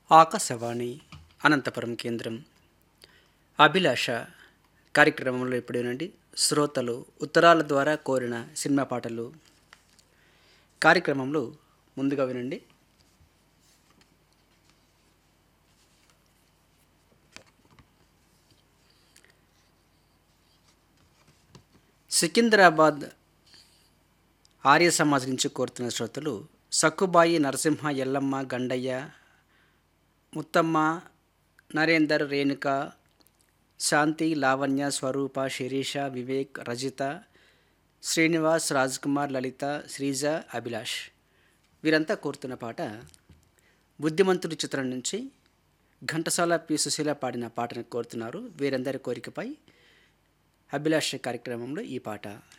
ఆకాశవాణి అనంతపురం కేంద్రం అభిలాష కార్యక్రమంలో ఇప్పుడు వినండి శ్రోతలు ఉత్తరాల ద్వారా కోరిన సినిమా పాటలు కార్యక్రమంలో ముందుగా వినండి సికింద్రాబాద్ ఆర్య సమాజ్ నుంచి కోరుతున్న శ్రోతలు సక్కుబాయి నరసింహ ఎల్లమ్మ గండయ్య ముత్తమ్మ నరేందర్ రేణుక శాంతి లావణ్య స్వరూప శిరీష వివేక్ రజిత శ్రీనివాస్ రాజ్ కుమార్ లలిత శ్రీజ అభిలాష్ వీరంతా కోరుతున్న పాట బుద్ధిమంతుడి చిత్రం నుంచి ఘంటసాల పి సుశీల పాడిన పాటను కోరుతున్నారు వీరందరి కోరికపై అభిలాష కార్యక్రమంలో ఈ పాట